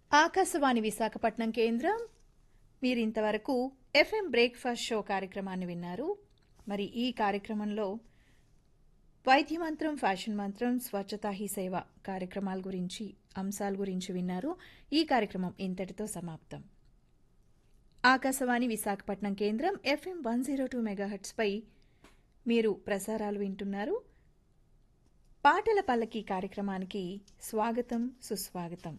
ఆకాశవాణి విశాఖపట్నం కేంద్రం మీరు ఇంతవరకు ఎఫ్ఎం బ్రేక్ఫాస్ట్ షో కార్యక్రమాన్ని విన్నారు మరి ఈ కార్యక్రమంలో వైద్య మంత్రం ఫ్యాషన్ మంత్రం స్వచ్ఛతా హీ సేవ కార్యక్రమాల గురించి అంశాల గురించి విన్నారు ఈ కార్యక్రమం ఇంతటితో సమాప్తం ఆకాశవాణి విశాఖపట్నం కేంద్రం ఎఫ్ఎం వన్ జీరో టూ మెగాహెట్స్పై మీరు ప్రసారాలు వింటున్నారు పాటల పల్లకి కార్యక్రమానికి స్వాగతం సుస్వాగతం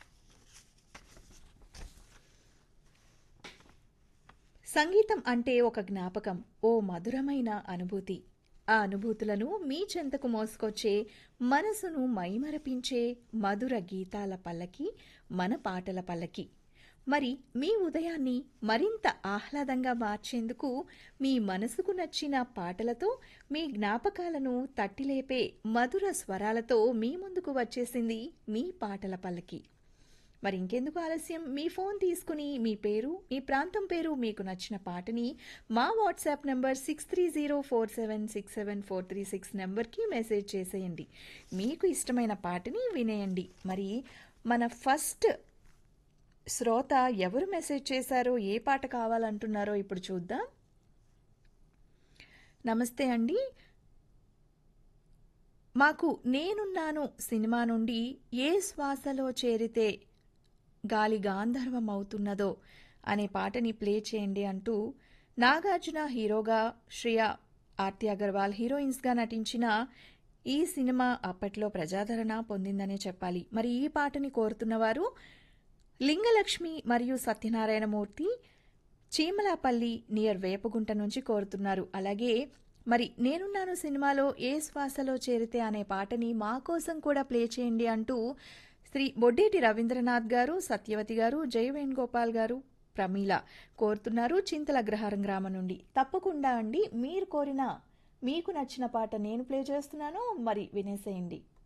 సంగీతం అంటే ఒక జ్ఞాపకం ఓ మధురమైన అనుభూతి ఆ అనుభూతులను మీ చెంతకు మోసుకొచ్చే మనసును మైమరపించే మధుర గీతాల పల్లకి మన పాటల పల్లకి మరి మీ ఉదయాన్ని మరింత ఆహ్లాదంగా మార్చేందుకు మీ మనసుకు నచ్చిన పాటలతో మీ జ్ఞాపకాలను తట్టిలేపే మధుర స్వరాలతో మీ ముందుకు వచ్చేసింది మీ పాటల పల్లకి మరి ఇంకెందుకు ఆలస్యం మీ ఫోన్ తీసుకుని మీ పేరు మీ ప్రాంతం పేరు మీకు నచ్చిన పాటని మా WhatsApp number six three zero four seven six seven four three six నెంబర్కి మెసేజ్ చేసేయండి మీకు ఇష్టమైన పాటని వినేయండి మరి మన ఫస్ట్ శ్రోత ఎవరు మెసేజ్ చేశారో ఏ పాట కావాలంటున్నారో ఇప్పుడు చూద్దాం నమస్తే అండి మాకు నేనున్నాను సినిమా నుండి ఏ శ్వాసలో చేరితే గాలి గాంధర్వం అవుతున్నదో అనే పాటని ప్లే చేయండి అంటూ నాగార్జున హీరోగా శ్రియా ఆర్తి అగర్వాల్ హీరోయిన్స్గా నటించిన ఈ సినిమా అప్పట్లో ప్రజాదరణ పొందిందనే చెప్పాలి మరి ఈ పాటని కోరుతున్నవారు లింగలక్ష్మి మరియు సత్యనారాయణమూర్తి చీమలాపల్లి నియర్ వేపగుంట నుంచి కోరుతున్నారు అలాగే మరి నేనున్నాను సినిమాలో ఏ శ్వాసలో చేరితే అనే పాటని మా కోసం కూడా ప్లే చేయండి అంటూ శ్రీ బొడ్డేటి రవీంద్రనాథ్ గారు సత్యవతి గారు జయ వేణుగోపాల్ గారు ప్రమీల కోరుతున్నారు చింతల అగ్రహారం గ్రామం నుండి తప్పకుండా అండి మీరు కోరిన మీకు నచ్చిన పాట నేను ప్లే చేస్తున్నాను మరి వినేసేయండి